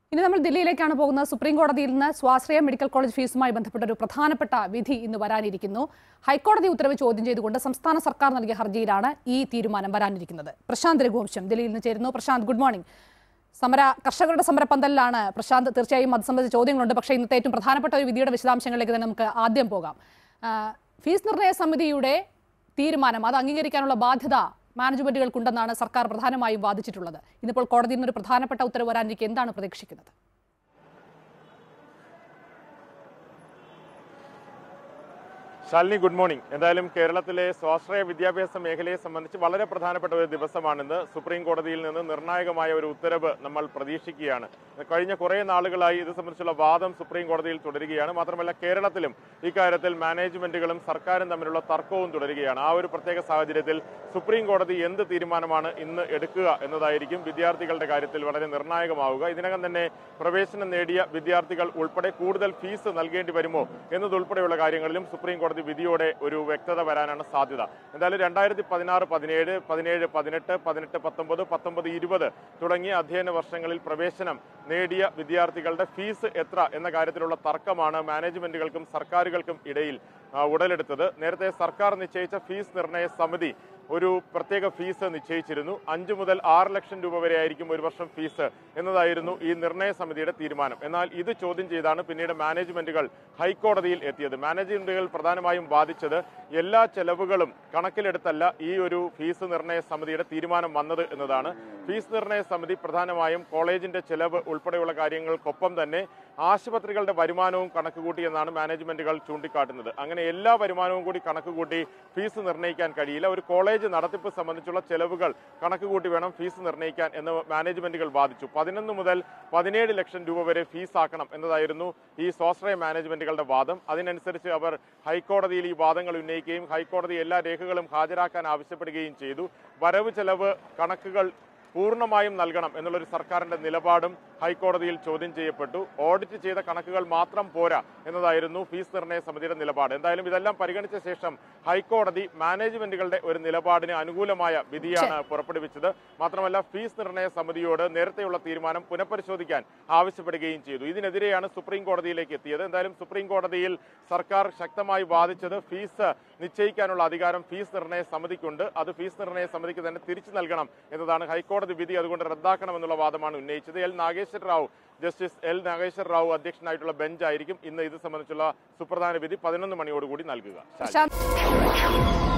ഇനി നമ്മൾ ദില്ലിയിലേക്കാണ് പോകുന്നത് സുപ്രീം കോടതിയിൽ നിന്ന് സ്വാശ്രയ മെഡിക്കൽ കോളേജ് ഫീസുമായി ബന്ധപ്പെട്ട ഒരു പ്രധാനപ്പെട്ട വിധി ഇന്ന് വരാനിരിക്കുന്നു ഹൈക്കോടതി ഉത്തരവ് ചോദ്യം ചെയ്തുകൊണ്ട് സംസ്ഥാന സർക്കാർ നൽകിയ ഹർജിയിലാണ് ഈ തീരുമാനം വരാനിരിക്കുന്നത് പ്രശാന്ത് രഘുവംശം ദില്ലിയിൽ നിന്ന് ചേരുന്നു പ്രശാന്ത് ഗുഡ് മോർണിംഗ് സമര കർഷകരുടെ സമരപ്പന്തലിലാണ് പ്രശാന്ത് തീർച്ചയായും അത് സംബന്ധിച്ച ചോദ്യങ്ങളുണ്ട് പക്ഷേ ഇന്നത്തെ ഏറ്റവും പ്രധാനപ്പെട്ട ഒരു വിധിയുടെ വിശദാംശങ്ങളിലേക്ക് തന്നെ നമുക്ക് ആദ്യം പോകാം ആ, ഫീസ് നിർണയ സമിതിയുടെ തീരുമാനം അത് അംഗീകരിക്കാനുള്ള ബാധ്യത മാനേജ്മെന്റുകൾക്കുണ്ടെന്നാണ് സർക്കാർ പ്രധാനമായും വാദിച്ചിട്ടുള്ളത് ഇന്നിപ്പോൾ കോടതിയിൽ നിന്നൊരു പ്രധാനപ്പെട്ട ഉത്തരവ് വരാനിരിക്കെ എന്താണ് പ്രതീക്ഷിക്കുന്നത് ശാലിനി ഗുഡ് മോർണിംഗ് എന്തായാലും കേരളത്തിലെ സ്വാശ്രയ വിദ്യാഭ്യാസ മേഖലയെ സംബന്ധിച്ച് വളരെ പ്രധാനപ്പെട്ട ഒരു ദിവസമാണിന്ന് സുപ്രീം കോടതിയിൽ നിന്ന് നിർണായകമായ ഒരു ഉത്തരവ് നമ്മൾ പ്രതീക്ഷിക്കുകയാണ് കഴിഞ്ഞ കുറേ നാളുകളായി ഇത് സംബന്ധിച്ചുള്ള വാദം സുപ്രീം കോടതിയിൽ തുടരുകയാണ് മാത്രമല്ല കേരളത്തിലും ഇക്കാര്യത്തിൽ മാനേജ്മെന്റുകളും സർക്കാരും തമ്മിലുള്ള തർക്കവും തുടരുകയാണ് ആ ഒരു പ്രത്യേക സാഹചര്യത്തിൽ സുപ്രീം കോടതി എന്ത് തീരുമാനമാണ് ഇന്ന് എടുക്കുക എന്നതായിരിക്കും വിദ്യാർത്ഥികളുടെ കാര്യത്തിൽ വളരെ നിർണായകമാവുക ഇതിനകം തന്നെ പ്രവേശനം നേടിയ വിദ്യാർത്ഥികൾ ഉൾപ്പെടെ കൂടുതൽ ഫീസ് നൽകേണ്ടി വരുമോ എന്നതുൾപ്പെടെയുള്ള കാര്യങ്ങളിലും സുപ്രീം കോടതി വിധിയോടെ ഒരു വ്യക്തത വരാനാണ് സാധ്യത എന്തായാലും രണ്ടായിരത്തി പതിനാറ് പതിനേഴ് പതിനേഴ് പതിനെട്ട് പതിനെട്ട് പത്തൊമ്പത് പത്തൊമ്പത് ഇരുപത് തുടങ്ങിയ അധ്യയന വർഷങ്ങളിൽ പ്രവേശനം നേടിയ വിദ്യാർത്ഥികളുടെ ഫീസ് എത്ര എന്ന കാര്യത്തിലുള്ള തർക്കമാണ് മാനേജ്മെന്റുകൾക്കും സർക്കാരുകൾക്കും ഇടയിൽ ആ, ഉടലെടുത്തത് നേരത്തെ സർക്കാർ നിശ്ചയിച്ച ഫീസ് നിർണയ സമിതി ഒരു പ്രത്യേക ഫീസ് നിശ്ചയിച്ചിരുന്നു അഞ്ചു മുതൽ ആറ് ലക്ഷം രൂപ വരെ ആയിരിക്കും ഒരു വർഷം ഫീസ് എന്നതായിരുന്നു ഈ നിർണയ സമിതിയുടെ തീരുമാനം എന്നാൽ ഇത് ചോദ്യം ചെയ്താണ് പിന്നീട് മാനേജ്മെന്റുകൾ ഹൈക്കോടതിയിൽ എത്തിയത് മാനേജ്മെന്റുകൾ പ്രധാനമായും വാദിച്ചത് എല്ലാ ചെലവുകളും കണക്കിലെടുത്തല്ല ഈ ഒരു ഫീസ് നിർണയ സമിതിയുടെ തീരുമാനം വന്നത് എന്നതാണ് ഫീസ് നിർണയ സമിതി പ്രധാനമായും കോളേജിന്റെ ചെലവ് ഉൾപ്പെടെയുള്ള കാര്യങ്ങൾക്കൊപ്പം തന്നെ ആശുപത്രികളുടെ വരുമാനവും കണക്കുകൂട്ടി എന്നാണ് മാനേജ്മെന്റുകൾ ചൂണ്ടിക്കാട്ടുന്നത് അങ്ങനെ എല്ലാ വരുമാനവും കൂടി കണക്കുകൂട്ടി ഫീസ് നിർണ്ണയിക്കാൻ കഴിയില്ല ഒരു കോളേജ് നടത്തിപ്പ് സംബന്ധിച്ചുള്ള ചെലവുകൾ കണക്കുകൂട്ടി വേണം ഫീസ് നിർണ്ണയിക്കാൻ എന്ന് മാനേജ്മെന്റുകൾ വാദിച്ചു പതിനൊന്ന് മുതൽ പതിനേഴ് ലക്ഷം രൂപ വരെ ഫീസ് ആക്കണം എന്നതായിരുന്നു ഈ സ്വാശ്രയ മാനേജ്മെന്റുകളുടെ വാദം അതിനനുസരിച്ച് അവർ ഹൈക്കോടതിയിൽ ഈ വാദങ്ങൾ ഉന്നയിക്കുകയും ഹൈക്കോടതി എല്ലാ രേഖകളും ഹാജരാക്കാൻ ആവശ്യപ്പെടുകയും ചെയ്തു വരവ് ചെലവ് കണക്കുകൾ പൂർണ്ണമായും നൽകണം എന്നുള്ളൊരു സർക്കാരിന്റെ നിലപാടും ഹൈക്കോടതിയിൽ ചോദ്യം ചെയ്യപ്പെട്ടു ഓഡിറ്റ് ചെയ്ത കണക്കുകൾ മാത്രം പോരാ എന്നതായിരുന്നു ഫീസ് നിർണയ സമിതിയുടെ നിലപാട് എന്തായാലും ഇതെല്ലാം പരിഗണിച്ച ശേഷം ഹൈക്കോടതി മാനേജ്മെന്റുകളുടെ ഒരു നിലപാടിന് അനുകൂലമായ വിധിയാണ് പുറപ്പെടുവിച്ചത് മാത്രമല്ല ഫീസ് നിർണയ സമിതിയോട് നേരത്തെയുള്ള തീരുമാനം പുനഃപരിശോധിക്കാൻ ആവശ്യപ്പെടുകയും ചെയ്തു ഇതിനെതിരെയാണ് സുപ്രീം കോടതിയിലേക്ക് എത്തിയത് എന്തായാലും സുപ്രീം കോടതിയിൽ സർക്കാർ ശക്തമായി വാദിച്ചത് ഫീസ് നിശ്ചയിക്കാനുള്ള അധികാരം ഫീസ് നിർണയ സമിതിക്കുണ്ട് അത് ഫീസ് നിർണയ സമിതിക്ക് തന്നെ തിരിച്ചു നൽകണം എന്നതാണ് ഹൈക്കോടതി വിധി അതുകൊണ്ട് റദ്ദാക്കണമെന്നുള്ള വാദമാണ് ഉന്നയിച്ചത് L Nageswara Rao justice L Nageswara Rao അധ്യക്ഷനായിട്ടുള്ള ബെഞ്ചായിരിക്കും ഇന്ന് ഇത് സംബന്ധിച്ചുള്ള സുപ്രധാന വിധി പതിനൊന്ന് മണിയോടുകൂടി നൽകുക ശാലിനി. പ്രശാന്ത്